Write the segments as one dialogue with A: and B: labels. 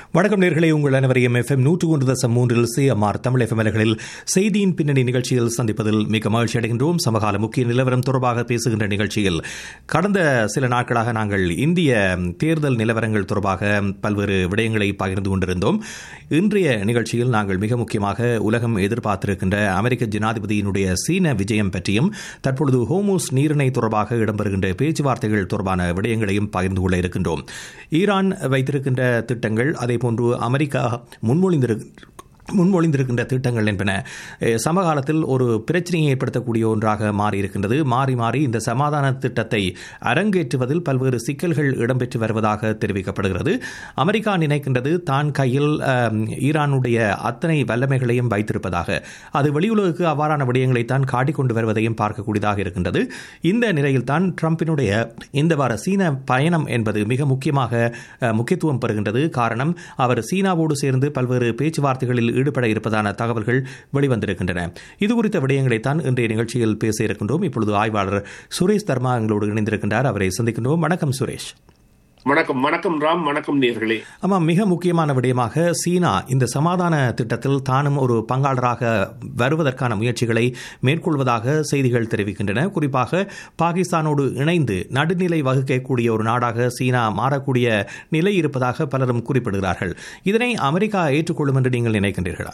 A: வணக்கம் நேர்களை உங்கள் அனைவரையும் எஃப்எம் நூற்று ஒன்று தசம் மூன்றில் சிஎம்ஆர் தமிழ் எஃப்எம் அலைகளில் செய்தியின் பின்னணி நிகழ்ச்சியில் சந்திப்பதில் மிக மகிழ்ச்சி அடைகின்றோம் சமகால முக்கிய நிலவரம் தொடர்பாக பேசுகின்ற நிகழ்ச்சியில் கடந்த சில நாட்களாக நாங்கள் இந்திய தேர்தல் நிலவரங்கள் தொடர்பாக பல்வேறு விடயங்களை பகிர்ந்து கொண்டிருந்தோம் இன்றைய நிகழ்ச்சியில் நாங்கள் மிக முக்கியமாக உலகம் எதிர்பார்த்திருக்கின்ற அமெரிக்க ஜனாதிபதியினுடைய சீன விஜயம் பற்றியும் தற்பொழுது ஹோமோஸ் நீரிணை தொடர்பாக இடம்பெறுகின்ற பேச்சுவார்த்தைகள் தொடர்பான விடயங்களையும் பகிர்ந்து கொள்ள இருக்கின்றோம் ஈரான் வைத்திருக்கின்ற திட்டங்கள் அதே போன்று அமெரிக்கா முன்மொழிந்திரு முன்மொழிந்திருக்கின்ற திட்டங்கள் என்பன சமகாலத்தில் ஒரு பிரச்சனையை ஏற்படுத்தக்கூடிய ஒன்றாக மாறியிருக்கின்றது மாறி மாறி இந்த சமாதான திட்டத்தை அரங்கேற்றுவதில் பல்வேறு சிக்கல்கள் இடம்பெற்று வருவதாக தெரிவிக்கப்படுகிறது அமெரிக்கா நினைக்கின்றது தான் கையில் ஈரானுடைய அத்தனை வல்லமைகளையும் வைத்திருப்பதாக அது வெளியுலகுக்கு அவ்வாறான விடயங்களை தான் காட்டிக்கொண்டு வருவதையும் பார்க்கக்கூடியதாக இருக்கின்றது இந்த நிலையில் தான் ட்ரம்பினுடைய இந்த வார சீன பயணம் என்பது மிக முக்கியமாக முக்கியத்துவம் பெறுகின்றது காரணம் அவர் சீனாவோடு சேர்ந்து பல்வேறு பேச்சுவார்த்தைகளில் ஈடுபட இருப்பதான தகவல்கள் வெளிவந்திருக்கின்றன இது குறித்த விடயங்களைத்தான் இன்றைய நிகழ்ச்சியில் பேச இருக்கின்றோம் இப்பொழுது ஆய்வாளர் சுரேஷ் தர்மா எங்களோடு இணைந்திருக்கின்றார் அவரை சந்திக்கின்றோம் வணக்கம் சுரேஷ்
B: வணக்கம் வணக்கம் ராம் வணக்கம் நேர்களே
A: ஆமாம் மிக முக்கியமான விடயமாக சீனா இந்த சமாதான திட்டத்தில் தானும் ஒரு பங்காளராக வருவதற்கான முயற்சிகளை மேற்கொள்வதாக செய்திகள் தெரிவிக்கின்றன குறிப்பாக பாகிஸ்தானோடு இணைந்து நடுநிலை வகுக்கக்கூடிய ஒரு நாடாக சீனா மாறக்கூடிய நிலை இருப்பதாக பலரும் குறிப்பிடுகிறார்கள் இதனை அமெரிக்கா ஏற்றுக்கொள்ளும் என்று நீங்கள் நினைக்கின்றீர்களா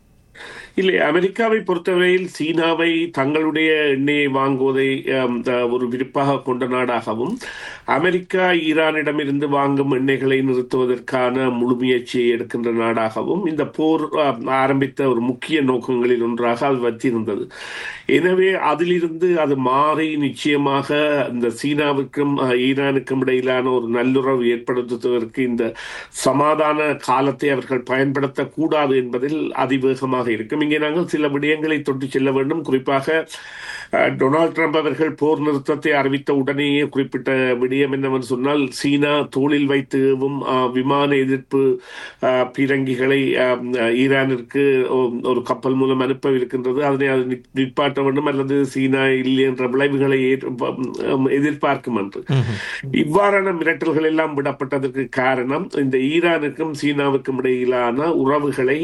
B: இல்லை அமெரிக்காவை பொறுத்தவரையில் சீனாவை தங்களுடைய எண்ணெயை வாங்குவதை ஒரு விருப்பாக கொண்ட நாடாகவும் அமெரிக்கா ஈரானிடமிருந்து வாங்கும் எண்ணெய்களை நிறுத்துவதற்கான முழு முயற்சியை எடுக்கின்ற நாடாகவும் இந்த போர் ஆரம்பித்த ஒரு முக்கிய நோக்கங்களில் ஒன்றாக அது வச்சிருந்தது எனவே அதிலிருந்து அது மாறி நிச்சயமாக இந்த சீனாவுக்கும் ஈரானுக்கும் இடையிலான ஒரு நல்லுறவு ஏற்படுத்துவதற்கு இந்த சமாதான காலத்தை அவர்கள் பயன்படுத்தக்கூடாது என்பதில் அதிவேகமாக இருக்கும் இங்கே நாங்கள் சில விடயங்களை தொட்டு செல்ல வேண்டும் குறிப்பாக டொனால்ட் ட்ரம்ப் அவர்கள் போர் நிறுத்தத்தை அறிவித்த உடனேயே குறிப்பிட்ட விடயம் என்னவென்று சொன்னால் சீனா தோளில் வைத்துவும் விமான எதிர்ப்பு பீரங்கிகளை ஈரானிற்கு ஒரு கப்பல் மூலம் அனுப்பவிருக்கின்றது அதனை அது நிற்பாட்ட வேண்டும் அல்லது சீனா இல்லை என்ற விளைவுகளை எதிர்பார்க்கும் என்று இவ்வாறான மிரட்டல்கள் எல்லாம் விடப்பட்டதற்கு காரணம் இந்த ஈரானுக்கும் சீனாவுக்கும் இடையிலான உறவுகளை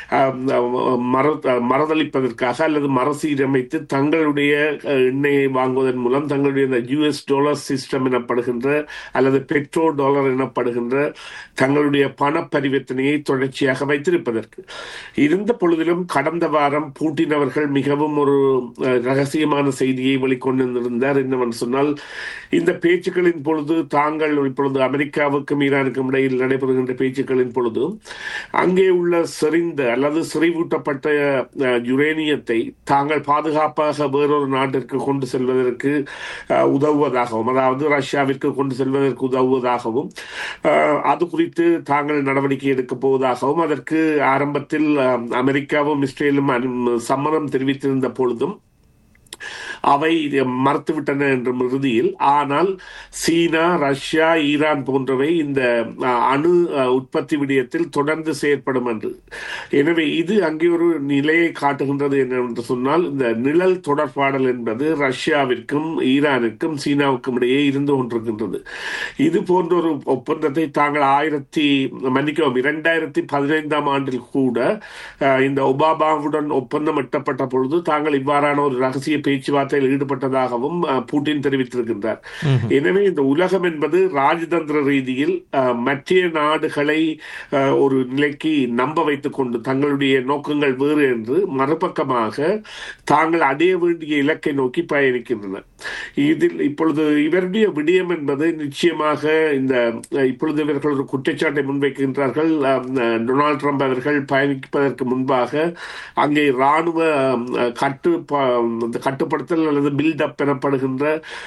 B: மறதளிப்பதற்காக அல்லது மறுசீரமைத்து தங்களுடைய எண்ணெயை வாங்குவதன் மூலம் தங்களுடைய இந்த யூஎஸ் டாலர் சிஸ்டம் எனப்படுகின்ற அல்லது பெட்ரோ டாலர் எனப்படுகின்ற தங்களுடைய பண பரிவர்த்தனையை தொடர்ச்சியாக வைத்திருப்பதற்கு இருந்த பொழுதிலும் கடந்த வாரம் பூட்டின் அவர்கள் மிகவும் ஒரு ரகசியமான செய்தியை வெளிக்கொண்டிருந்தார் என்னவென்று சொன்னால் இந்த பேச்சுக்களின் பொழுது தாங்கள் இப்பொழுது அமெரிக்காவுக்கும் ஈரானுக்கும் இடையில் நடைபெறுகின்ற பேச்சுக்களின் பொழுது அங்கே உள்ள செறிந்த அல்லது செறிவூட்டப்பட்ட யுரேனியத்தை தாங்கள் பாதுகாப்பாக வேறொரு நாட்டிற்கு கொண்டு செல்வதற்கு உதவுவதாகவும் அதாவது ரஷ்யாவிற்கு கொண்டு செல்வதற்கு உதவுவதாகவும் அது குறித்து தாங்கள் நடவடிக்கை எடுக்கப் போவதாகவும் அதற்கு ஆரம்பத்தில் அமெரிக்காவும் இஸ்ரேலும் சம்மதம் தெரிவித்திருந்த பொழுதும் அவை மறுத்துவிட்டன என்ற இறுதியில் ஆனால் சீனா ரஷ்யா ஈரான் போன்றவை இந்த அணு உற்பத்தி விடயத்தில் தொடர்ந்து செயற்படும் என்று எனவே இது அங்கே ஒரு நிலையை காட்டுகின்றது என்னவென்று சொன்னால் இந்த நிழல் தொடர்பாடல் என்பது ரஷ்யாவிற்கும் ஈரானுக்கும் சீனாவுக்கும் இடையே இருந்து கொண்டிருக்கின்றது இது போன்ற ஒரு ஒப்பந்தத்தை தாங்கள் ஆயிரத்தி மன்னிக்கவும் இரண்டாயிரத்தி பதினைந்தாம் ஆண்டில் கூட இந்த ஒபாமாவுடன் ஒப்பந்தம் எட்டப்பட்ட பொழுது தாங்கள் இவ்வாறான ஒரு ரகசிய பேச்சுவார்த்தை பேச்சுவார்த்தையில் ஈடுபட்டதாகவும் புட்டின் தெரிவித்திருக்கின்றார் எனவே இந்த உலகம் என்பது ராஜதந்திர ரீதியில் மற்ற நாடுகளை ஒரு நிலைக்கு நம்ப வைத்துக் கொண்டு தங்களுடைய நோக்கங்கள் வேறு என்று மறுபக்கமாக தாங்கள் அடைய வேண்டிய இலக்கை நோக்கி பயணிக்கின்றன இதில் இப்பொழுது இவருடைய விடயம் என்பது நிச்சயமாக இந்த இப்பொழுது இவர்கள் ஒரு குற்றச்சாட்டை முன்வைக்கின்றார்கள் டொனால்ட் ட்ரம்ப் அவர்கள் பயணிப்பதற்கு முன்பாக அங்கே இராணுவ கட்டு கட்டுப்படுத்தல் அல்லது பில்டப் எனப்படுகின்ற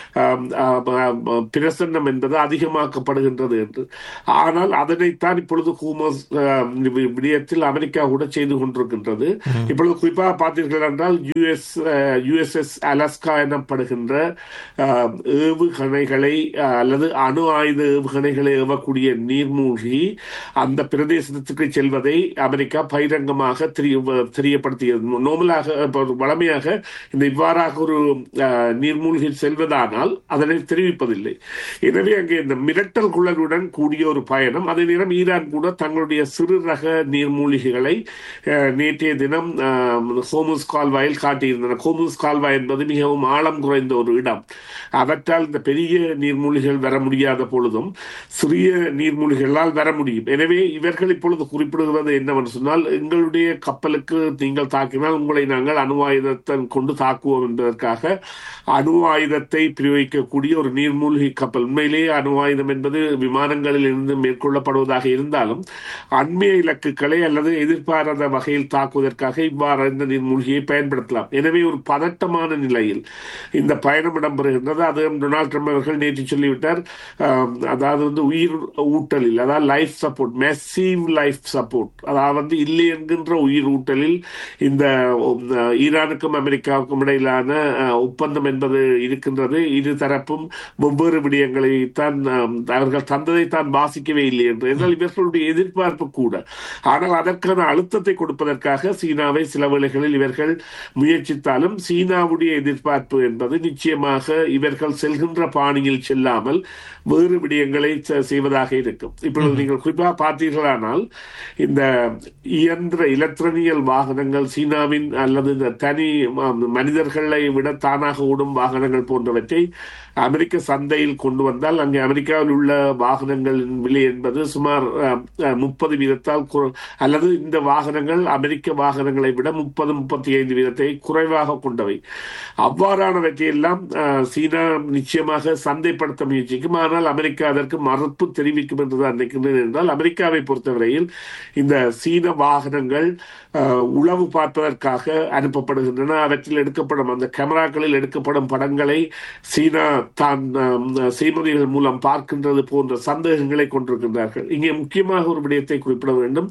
B: பிரசன்னம் என்பது அதிகமாக்கப்படுகின்றது என்று ஆனால் அதனைத்தான் இப்பொழுது ஹூமஸ் விடயத்தில் அமெரிக்கா கூட செய்து கொண்டிருக்கின்றது இப்பொழுது குறிப்பாக பார்த்தீர்கள் என்றால் யுஎஸ் யுஎஸ்எஸ் அலஸ்கா எனப்படுகின்ற ஏவுகணைகளை அல்லது அணு ஆயுத ஏவுகணைகளை ஏவக்கூடிய நீர்மூழ்கி அந்த பிரதேசத்துக்கு செல்வதை அமெரிக்கா பகிரங்கமாக தெரிய தெரியப்படுத்தியது நோமலாக வளமையாக இந்த இவ்வாறாக ஒரு ஒரு அஹ், நீர்மூழ்கி செல்வதானால் அதனை தெரிவிப்பதில்லை எனவே அங்கே இந்த மிரட்டல் குழலுடன் கூடிய ஒரு பயணம் அதே நேரம் ஈரான் கூட தங்களுடைய சிறு ரக நீர்மூழ்கிகளை அஹ், நேற்றைய தினம் அஹ், ஹோமுஸ் கால்வாயில் காட்டியிருந்தன ஹோமுஸ் கால்வாய் என்பது மிகவும் ஆழம் குறைந்த ஒரு இடம் அவற்றால் இந்த பெரிய நீர்மூழ்கிகள் வர முடியாத பொழுதும் சிறிய நீர்மூழ்கிகளால் வர முடியும் எனவே இவர்கள் இப்பொழுது குறிப்பிடுகிறது என்னவென்று சொன்னால் எங்களுடைய கப்பலுக்கு நீங்கள் தாக்கினால் உங்களை நாங்கள் அணு ஆயுதத்தை கொண்டு தாக்குவோம் என்பதற்காக அணு ஆயுதத்தை பிரயோகிக்கக்கூடிய ஒரு நீர்மூழ்கி கப்பல் உண்மையிலேயே அணு ஆயுதம் என்பது விமானங்களில் இருந்து மேற்கொள்ளப்படுவதாக இருந்தாலும் அண்மைய இலக்குகளை அல்லது எதிர்பாராத வகையில் தாக்குவதற்காக இவ்வாறு இந்த நீர்மூழ்கியை பயன்படுத்தலாம் எனவே ஒரு பதட்டமான நிலையில் இந்த பயணம் இடம்பெறுகின்றது அது டொனால்ட் ட்ரம்ப் அவர்கள் நேற்று சொல்லிவிட்டார் ஆம், அதாவது வந்து உயிர் ஊட்டலில் அதாவது life support massive life support அதாவது வந்து இல்லை என்கின்ற உயிர் ஊட்டலில் இந்த உம், ஈரானுக்கும் அமெரிக்காவுக்கும் இடையிலான அஹ், ஒப்பந்தம் என்பது இருக்கின்றது இரு தரப்பும் வெவ்வேறு விடயங்களை தான் ஆம், அவர்கள் தந்ததை தான் வாசிக்கவே இல்லை என்று என்றால் இவர்களுடைய எதிர்பார்ப்பு கூட ஆனால் அதற்கான அழுத்தத்தை கொடுப்பதற்காக சீனாவை சில வேளைகளில் இவர்கள் முயற்சித்தாலும் சீனாவுடைய எதிர்பார்ப்பு என்பது நிச்சயமாக இவர்கள் செல்கின்ற பாணியில் செல்லாமல் வேறு விடயங்களை செ- செய்வதாக இருக்கும் இப்பொழுது நீங்கள் குறிப்பாக பார்த்தீர்களானால் இந்த இயந்திர இலத்திரனியல் வாகனங்கள் சீனாவின் அல்லது இந்த தனி ம- மனிதர்களை விட தானாக ஓடும் வாகனங்கள் போன்றவற்றை அமெரிக்க சந்தையில் கொண்டு வந்தால் அங்கே அமெரிக்காவில் உள்ள வாகனங்களின் விலை என்பது சுமார் முப்பது வீதத்தால் கு- அல்லது இந்த வாகனங்கள் அமெரிக்க வாகனங்களை விட முப்பது முப்பத்தி ஐந்து வீதத்தை குறைவாக கொண்டவை அவ்வாறானவற்றை எல்லாம் அஹ், சீனா நிச்சயமாக சந்தைப்படுத்த முயற்சிக்கும் ஆனால் அமெரிக்கா அதற்கு மறுப்பு தெரிவிக்கும் என்றுதான் நினைக்கின்றேன் என்றால் அமெரிக்காவை பொறுத்தவரையில் இந்த சீன வாகனங்கள் அஹ், உளவு பார்ப்பதற்காக அனுப்பப்படுகின்றன அவற்றில் எடுக்கப்படும் அந்த கேமராக்களில் எடுக்கப்படும் படங்களை சீனா தான் அஹ், செய்முறைகள் மூலம் பார்க்கின்றது போன்ற சந்தேகங்களை கொண்டிருக்கின்றார்கள் இங்கே முக்கியமாக ஒரு விடயத்தை குறிப்பிட வேண்டும்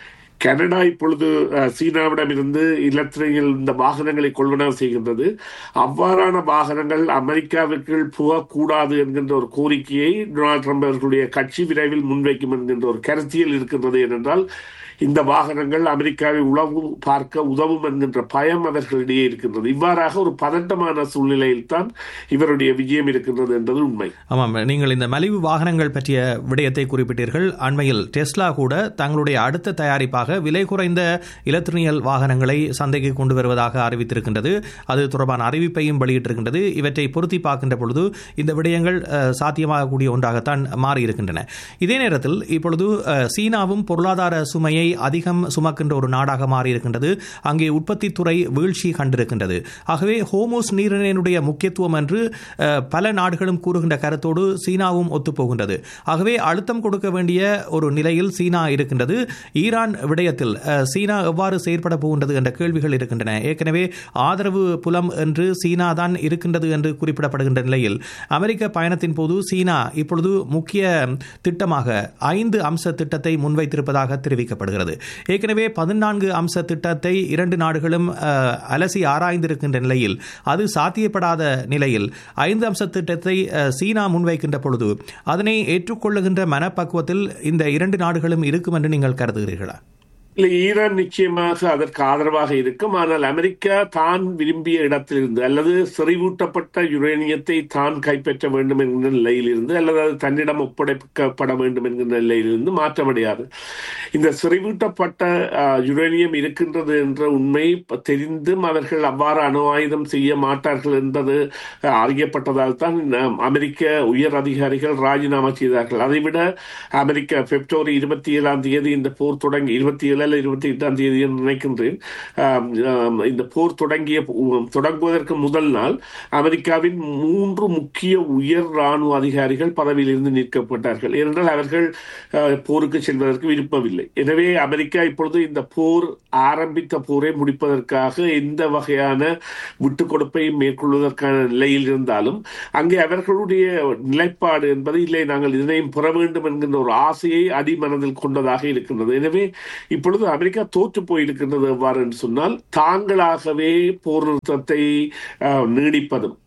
B: கனடா இப்பொழுது அஹ், சீனாவிடமிருந்து இலத்திரையில் இந்த வாகனங்களை கொள்வனவு செய்கின்றது அவ்வாறான வாகனங்கள் அமெரிக்காவிற்குள் புகக்கூடாது என்கின்ற ஒரு கோரிக்கையை டொனால்ட் ட்ரம்ப் அவர்களுடைய கட்சி விரைவில் முன்வைக்கும் என்கின்ற ஒரு கருத்தியல் இருக்கின்றது ஏனென்றால் இந்த வாகனங்கள் அமெரிக்காவை உளவு பார்க்க உதவும் என்கின்ற பயம் அவர்களிடையே இருக்கின்றது இவ்வாறாக ஒரு பதட்டமான சூழ்நிலையில் தான் இவருடைய விஜயம் இருக்கின்றது என்பது உண்மை
A: ஆமாம் நீங்கள் இந்த மலிவு வாகனங்கள் பற்றிய விடயத்தை குறிப்பிட்டீர்கள் அண்மையில் டெஸ்லா கூட தங்களுடைய அடுத்த தயாரிப்பாக விலை குறைந்த இலத்திரனியல் வாகனங்களை சந்தைக்கு கொண்டு வருவதாக அறிவித்திருக்கின்றது அது தொடர்பான அறிவிப்பையும் வெளியிட்டிருக்கின்றது இவற்றை பொருத்தி பார்க்கின்ற பொழுது இந்த விடயங்கள் அஹ், சாத்தியமாகக்கூடிய ஒன்றாகத்தான் மாறியிருக்கின்றன இதே நேரத்தில் இப்பொழுது அஹ், சீனாவும் பொருளாதார சுமையை அதிகம் சுமக்கின்ற ஒரு நாடாக மாறியிருக்கின்றது அங்கே உற்பத்தி துறை வீழ்ச்சி கண்டிருக்கின்றது ஆகவே ஹோமோஸ் நீரிணையினுடைய முக்கியத்துவம் என்று அஹ், பல நாடுகளும் கூறுகின்ற கருத்தோடு சீனாவும் ஒத்துப்போகின்றது ஆகவே அழுத்தம் கொடுக்க வேண்டிய ஒரு நிலையில் சீனா இருக்கின்றது ஈரான் விடயத்தில் அஹ், சீனா எவ்வாறு செயற்பட போகின்றது என்ற கேள்விகள் இருக்கின்றன ஏற்கனவே ஆதரவு புலம் என்று சீனா தான் இருக்கின்றது என்று குறிப்பிடப்படுகின்ற நிலையில் அமெரிக்க பயணத்தின் போது சீனா இப்பொழுது முக்கிய திட்டமாக ஐந்து அம்ச திட்டத்தை முன்வைத்திருப்பதாக தெரிவிக்கப்படுகிறது ஏற்கனவே பதினான்கு அம்ச திட்டத்தை இரண்டு நாடுகளும் அஹ், அலசி ஆராய்ந்திருக்கின்ற நிலையில் அது சாத்தியப்படாத நிலையில் ஐந்து அம்ச திட்டத்தை அஹ், சீனா முன்வைக்கின்ற பொழுது அதனை ஏற்றுக்கொள்ளுகின்ற மனப்பக்குவத்தில் இந்த இரண்டு நாடுகளும் இருக்கும் என்று நீங்கள் கருதுகிறீர்களா
B: இல்லை ஈரான் நிச்சயமாக அதற்கு ஆதரவாக இருக்கும் ஆனால் அமெரிக்கா தான் விரும்பிய இடத்திலிருந்து அல்லது செறிவூட்டப்பட்ட யுரேனியத்தை தான் கைப்பற்ற வேண்டும் என்கிற நிலையிலிருந்து அல்லது அது தன்னிடம் ஒப்படைக்கப்பட வேண்டும் என்கிற நிலையிலிருந்து மாற்றமடையாது இந்த செறிவூட்டப்பட்ட அஹ், யுரேனியம் இருக்கின்றது என்ற உண்மை ப- தெரிந்தும் அவர்கள் அவ்வாறு அணு ஆயுதம் செய்ய மாட்டார்கள் என்பது அஹ், அறியப்பட்டதால் தான் நம் அமெரிக்க உயர் அதிகாரிகள் ராஜினாமா செய்தார்கள் அதைவிட அமெரிக்கா பிப்ரவரி இருபத்தி ஏழாம் தேதி இந்த போர் தொடங்கி இருபத்தி ஏழு அல்ல இருபத்தி எட்டாம் தேதி என்று நினைக்கின்றேன் ஆம், ஆம், இந்த போர் தொடங்கிய உம், தொடங்குவதற்கு முதல் நாள் அமெரிக்காவின் மூன்று முக்கிய உயர் ராணுவ அதிகாரிகள் பதவியிலிருந்து நீக்கப்பட்டார்கள் ஏனென்றால் அவர்கள் அஹ், போருக்கு செல்வதற்கு விருப்பமில்லை எனவே அமெரிக்கா இப்பொழுது இந்த போர் ஆரம்பித்த போரை முடிப்பதற்காக எந்த வகையான விட்டுக் கொடுப்பையும் மேற்கொள்வதற்கான நிலையில் இருந்தாலும் அங்கே அவர்களுடைய நிலைப்பாடு என்பது இல்லை நாங்கள் இதனையும் பெற வேண்டும் என்கின்ற ஒரு ஆசையை அடிமனதில் கொண்டதாக இருக்கின்றது எனவே இப்பொழுது அமெரிக்கா தோற்று போயிருக்கின்றது எவ்வாறு என்று சொன்னால் தாங்களாகவே போர் நிறுத்தத்தை அஹ், நீடிப்பதும்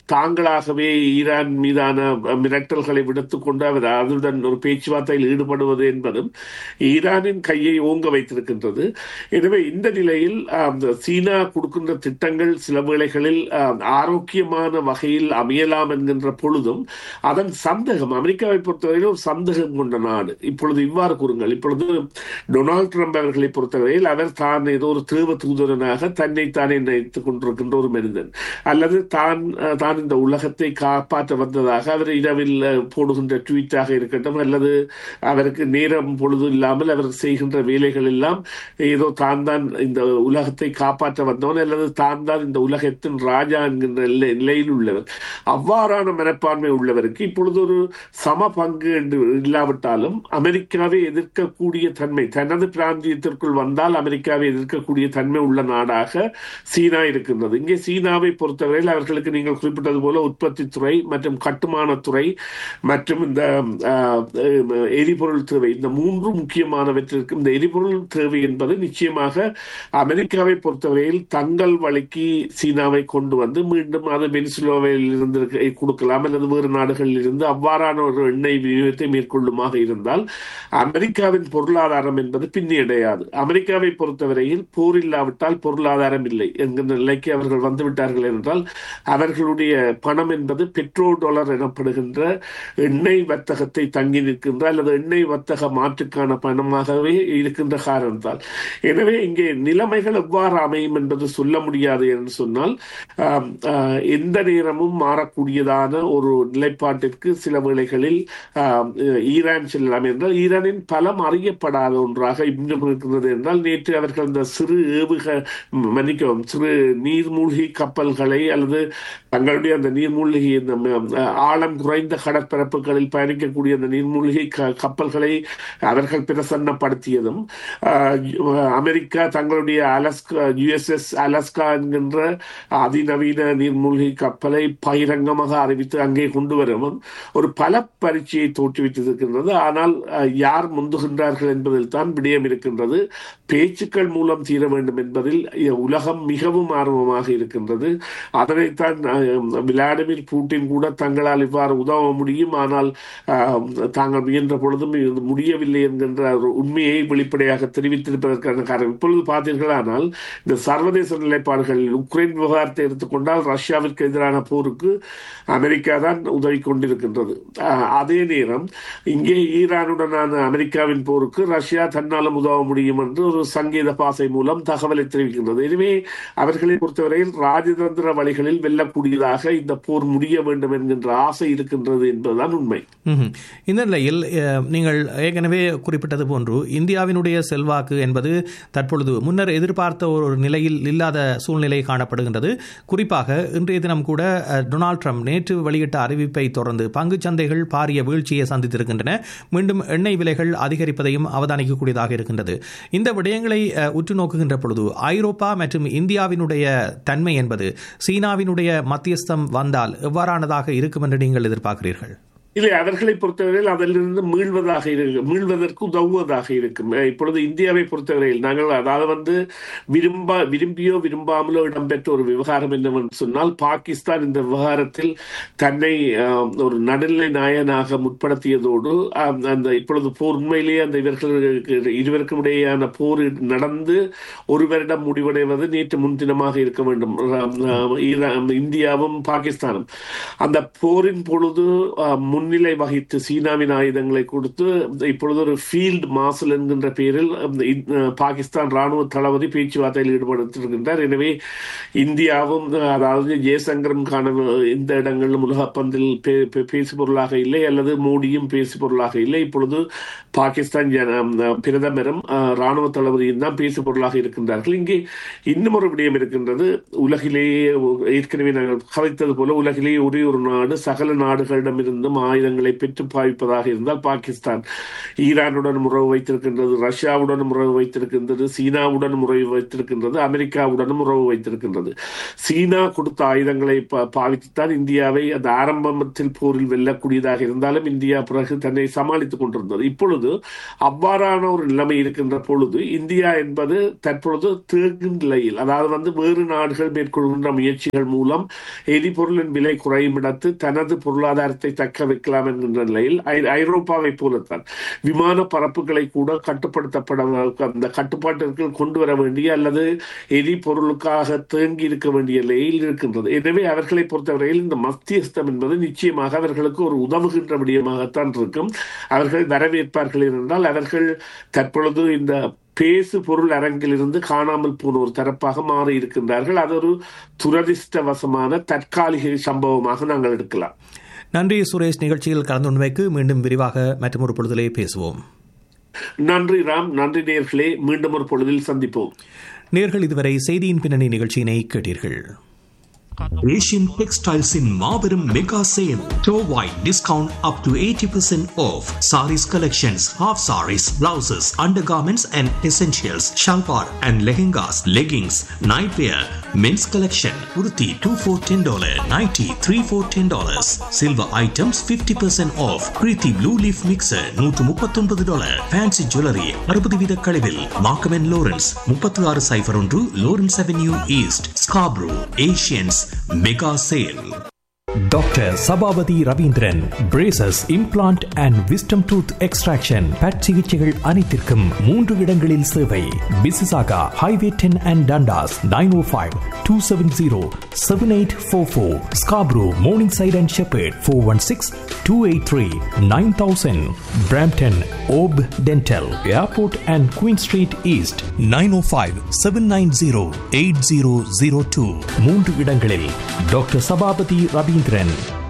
B: தாங்களாகவே ஈரான் மீதான மிரட்டல்களை விடுத்துக் கொண்டு அவர் அதனுடன் ஒரு பேச்சுவார்த்தையில் ஈடுபடுவது என்பதும் ஈரானின் கையை ஓங்க வைத்திருக்கின்றது எனவே இந்த நிலையில் சீனா கொடுக்கின்ற திட்டங்கள் சில வேளைகளில் ஆரோக்கியமான வகையில் அமையலாம் என்கின்ற பொழுதும் அதன் சந்தகம் அமெரிக்காவை பொறுத்தவரையில் ஒரு சந்தகம் கொண்ட நாடு இப்பொழுது இவ்வாறு கூறுங்கள் இப்பொழுது டொனால்ட் ட்ரம்ப் அவர்களை பொறுத்தவரையில் அவர் தான் ஏதோ ஒரு தேவ தூதரனாக தன்னை தானே நினைத்துக் கொண்டிருக்கின்ற ஒரு மனிதன் அல்லது தான் தான் இந்த உலகத்தை காப்பாற்ற வந்ததாக அவர் இரவில் போடுகின்ற ட்வீட்டாக இருக்கட்டும் அல்லது அவருக்கு நேரம் பொழுது இல்லாமல் அவர் செய்கின்ற வேலைகள் எல்லாம் ஏதோ தான் தான் இந்த உலகத்தை காப்பாற்ற வந்தவன் அல்லது தான் தான் இந்த உலகத்தின் ராஜா என்கின்ற நிலையில் உள்ளவர் அவ்வாறான மனப்பான்மை உள்ளவருக்கு இப்பொழுது ஒரு சம பங்கு என்று இல்லாவிட்டாலும் அமெரிக்காவை எதிர்க்கக்கூடிய தன்மை தனது பிராந்தியத்திற்குள் வந்தால் அமெரிக்காவை எதிர்க்கக்கூடிய தன்மை உள்ள நாடாக சீனா இருக்கின்றது இங்கே சீனாவை பொறுத்தவரையில் அவர்களுக்கு நீங்கள் குறிப்பிட்டது போல உற்பத்தி துறை மற்றும் கட்டுமானத்துறை மற்றும் இந்த எரிபொருள் தேவை இந்த மூன்று முக்கியமானவற்றிற்கு இந்த எரிபொருள் தேவை என்பது நிச்சயமாக அமெரிக்காவை பொறுத்தவரையில் தங்கள் வழிக்கு சீனாவை கொண்டு வந்து மீண்டும் அது வெனிசுலோவில் இருந்து கொடுக்கலாம் அல்லது வேறு நாடுகளில் இருந்து அவ்வாறான ஒரு எண்ணெய் விநியோகத்தை மேற்கொள்ளுமாக இருந்தால் அமெரிக்காவின் பொருளாதாரம் என்பது பின்னியடையாது அமெரிக்காவை பொறுத்தவரையில் போர் இல்லாவிட்டால் பொருளாதாரம் இல்லை என்கின்ற நிலைக்கு அவர்கள் வந்துவிட்டார்கள் என்றால் அவர்களுடைய பணம் என்பது பெட்ரோ டாலர் எனப்படுகின்ற எண்ணெய் வர்த்தகத்தை தங்கி நிற்கின்ற அல்லது எண்ணெய் வர்த்தக மாற்றுக்கான பணமாகவே இருக்கின்ற காரணத்தால் எனவே இங்கே நிலைமைகள் எவ்வாறு அமையும் என்பது சொல்ல முடியாது என்று சொன்னால் எந்த நேரமும் மாறக்கூடியதான ஒரு நிலைப்பாட்டிற்கு சில வேளைகளில் ஈரான் செல்லலாம் என்றால் ஈரானின் பலம் அறியப்படாத ஒன்றாக இன்னும் இருக்கிறது என்றால் நேற்று அவர்கள் இந்த சிறு ஏவுக மன்னிக்கவும் சிறு நீர்மூழ்கி கப்பல்களை அல்லது தங்களுடைய அந்த நீர்மூழ்கி ஆழம் குறைந்த கடற்பரப்புகளில் பயணிக்கக்கூடிய அந்த நீர்மூழ்கி கப்பல்களை அவர்கள் பிரசன்னப்படுத்தியதும் அமெரிக்கா தங்களுடைய அலஸ்கா யுஎஸ்எஸ் அலஸ்கா என்கின்ற அதிநவீன நீர்மூழ்கி கப்பலை பகிரங்கமாக அறிவித்து அங்கே கொண்டு வரவும் ஒரு பல பரீட்சையை தோற்றுவித்திருக்கின்றது ஆனால் யார் முந்துகின்றார்கள் என்பதில் தான் விடயம் இருக்கின்றது பேச்சுக்கள் மூலம் தீர வேண்டும் என்பதில் உலகம் மிகவும் ஆர்வமாக இருக்கின்றது அதனைத்தான் விளாடிமிர் புட்டின் கூட தங்களால் இவ்வாறு உதவ முடியும் ஆனால் தாங்கள் முயன்ற பொழுதும் முடியவில்லை என்கின்ற ஒரு உண்மையை வெளிப்படையாக தெரிவித்திருப்பதற்கான காரணம் இப்பொழுது பார்த்தீர்களானால் இந்த சர்வதேச நிலைப்பாடுகளில் உக்ரைன் விவகாரத்தை எடுத்துக்கொண்டால் ரஷ்யாவிற்கு எதிரான போருக்கு அமெரிக்கா தான் உதவி கொண்டிருக்கின்றது அதே நேரம் இங்கே ஈரானுடனான அமெரிக்காவின் போருக்கு ரஷ்யா தன்னாலும் உதவ முடியும் என்று ஒரு சங்கீத பாசை மூலம் தகவலை தெரிவிக்கின்றது எனவே அவர்களை பொறுத்தவரையில் ராஜதந்திர வழிகளில் வெல்லக்கூடியதாக இந்த போர் முடிய வேண்டும் என்கின்ற ஆசை இருக்கின்றது என்பதுதான் உண்மை
A: இந்த நிலையில் நீங்கள் ஏற்கனவே குறிப்பிட்டது போன்று இந்தியாவினுடைய செல்வாக்கு என்பது தற்பொழுது முன்னர் எதிர்பார்த்த ஒரு நிலையில் இல்லாத சூழ்நிலை காணப்படுகின்றது குறிப்பாக இன்றைய தினம் கூட டொனால்ட் ட்ரம்ப் நேற்று வெளியிட்ட அறிவிப்பை தொடர்ந்து பங்குச் சந்தைகள் பாரிய வீழ்ச்சியை சந்தித்திருக்கின்றன மீண்டும் எண்ணெய் விலைகள் அதிகரிப்பதையும் அவதானிக்கக்கூடியதாக இருக்கின்றது இந்த விடயங்களை உற்று நோக்குகின்ற பொழுது ஐரோப்பா மற்றும் இந்தியாவினுடைய தன்மை என்பது சீனாவினுடைய மத்தியஸ்தம் வந்தால் எவ்வாறானதாக இருக்கும் என்று நீங்கள் எதிர்பார்க்கிறீர்கள்
B: இல்லை அவர்களை பொறுத்தவரையில் அதிலிருந்து மீள்வதாக இருக்கு மீள்வதற்கு உதவுவதாக இருக்கும் இப்பொழுது இந்தியாவை பொறுத்தவரையில் நாங்கள் அதாவது வந்து விரும்ப விரும்பியோ விரும்பாமலோ இடம்பெற்ற ஒரு விவகாரம் என்னவென்று சொன்னால் பாகிஸ்தான் இந்த விவகாரத்தில் தன்னை ஒரு நடுநிலை நாயனாக முற்படுத்தியதோடு அந்த இப்பொழுது போர் உண்மையிலேயே அந்த இவர்களுக்கு இருவருக்கும் இடையேயான போர் நடந்து ஒரு வருடம் முடிவடைவது நேற்று முன்தினமாக இருக்க வேண்டும் இந்தியாவும் பாகிஸ்தானும் அந்த போரின் பொழுது முன் முன்னிலை வகித்து சீனாவின் ஆயுதங்களை கொடுத்து இப்பொழுது ஒரு ஃபீல்டு மார்சல் என்கின்ற பெயரில் பாகிஸ்தான் ராணுவ தளபதி பேச்சுவார்த்தையில் ஈடுபடுத்திருக்கின்றார் எனவே இந்தியாவும் அதாவது ஜெயசங்கரும் காண இந்த இடங்களிலும் உலகப்பந்தில் பேசு பொருளாக இல்லை அல்லது மோடியும் பேசு பொருளாக இல்லை இப்பொழுது பாகிஸ்தான் பிரதமரும் ராணுவ தளபதியும் தான் பேசு பொருளாக இருக்கின்றார்கள் இங்கே இன்னும் ஒரு விடயம் இருக்கின்றது உலகிலேயே ஏற்கனவே நாங்கள் கதைத்தது போல உலகிலேயே ஒரே ஒரு நாடு சகல நாடுகளிடமிருந்தும் ஆயுதங்களை பெற்று பாவிப்பதாக இருந்தால் பாகிஸ்தான் ஈரானுடன் உறவு வைத்திருக்கின்றது ரஷ்யாவுடன் உறவு வைத்திருக்கின்றது சீனாவுடன் உறவு வைத்திருக்கின்றது அமெரிக்காவுடனும் உறவு வைத்திருக்கின்றது சீனா கொடுத்த ஆயுதங்களை பாவித்துத்தான் இந்தியாவை அந்த ஆரம்பத்தில் போரில் வெல்லக்கூடியதாக இருந்தாலும் இந்தியா பிறகு தன்னை சமாளித்துக் கொண்டிருந்தது இப்பொழுது அவ்வாறான ஒரு நிலைமை இருக்கின்ற பொழுது இந்தியா என்பது தற்பொழுது தேங்கும் நிலையில் அதாவது வந்து வேறு நாடுகள் மேற்கொள்கின்ற முயற்சிகள் மூலம் எரிபொருளின் விலை குறையும் இடத்து தனது பொருளாதாரத்தை தக்க வைக்கலாம் என்கின்ற நிலையில் ஐரோப்பாவை போலத்தான் விமான பரப்புகளை கூட கட்டுப்படுத்தப்பட அந்த கட்டுப்பாட்டிற்கு கொண்டு வர வேண்டிய அல்லது எரிபொருளுக்காக தேங்கி இருக்க வேண்டிய நிலையில் இருக்கின்றது எனவே அவர்களை பொறுத்தவரையில் இந்த மத்தியஸ்தம் என்பது நிச்சயமாக அவர்களுக்கு ஒரு உதவுகின்ற விடயமாகத்தான் இருக்கும் அவர்கள் வரவேற்பார்கள் என்றால் அவர்கள் தற்பொழுது இந்த பேசு பொருள் அரங்கிலிருந்து காணாமல் போன ஒரு தரப்பாக மாறி இருக்கின்றார்கள் அது ஒரு துரதிருஷ்டவசமான தற்காலிக சம்பவமாக நாங்கள் எடுக்கலாம்
A: நன்றி சுரேஷ் நிகழ்ச்சியில் கலந்து உண்மைக்கு மீண்டும் விரிவாக மற்றும் ஒரு பொழுதிலே பேசுவோம்
B: நன்றி ராம் நன்றி நேர்களே மீண்டும் ஒரு பொழுதில் சந்திப்போம்
A: நேர்கள் இதுவரை செய்தியின் பின்னணி நிகழ்ச்சியினை கேட்டீர்கள்
C: Asian Textiles in Marverum Mega Sale. Store wide discount up to 80% off. Saris collections, half saris, blouses, undergarments and essentials, shalwar and lehengas, leggings, nightwear, men's collection, kurti 2 for $10, nighty 3 for $10. Silver items 50% off. Preeti Blue Leaf Mixer 139 dollar. Fancy Jewelry 60 வீத கழிவில். Markham and Lawrence 36 cipher ஒன்று Lawrence Avenue East, Scarborough, Asians mega sale
D: doctor Sabapathy Ravindran braces implant and wisdom tooth extraction பட் சிகிச்சைகள் அனைத்திற்கும் மூன்று இடங்களில் சேவை Mississauga highway ten and Dundas nine o five two seven zero seven eight four four Scarborough Morningside and Sheppard four one six two eight three nine thousand Brampton ஓப் dental airport and Queen Street East
C: nine o five seven nine zero eight zero zero two
D: மூன்று இடங்களில் doctor Sabapathy Ravindran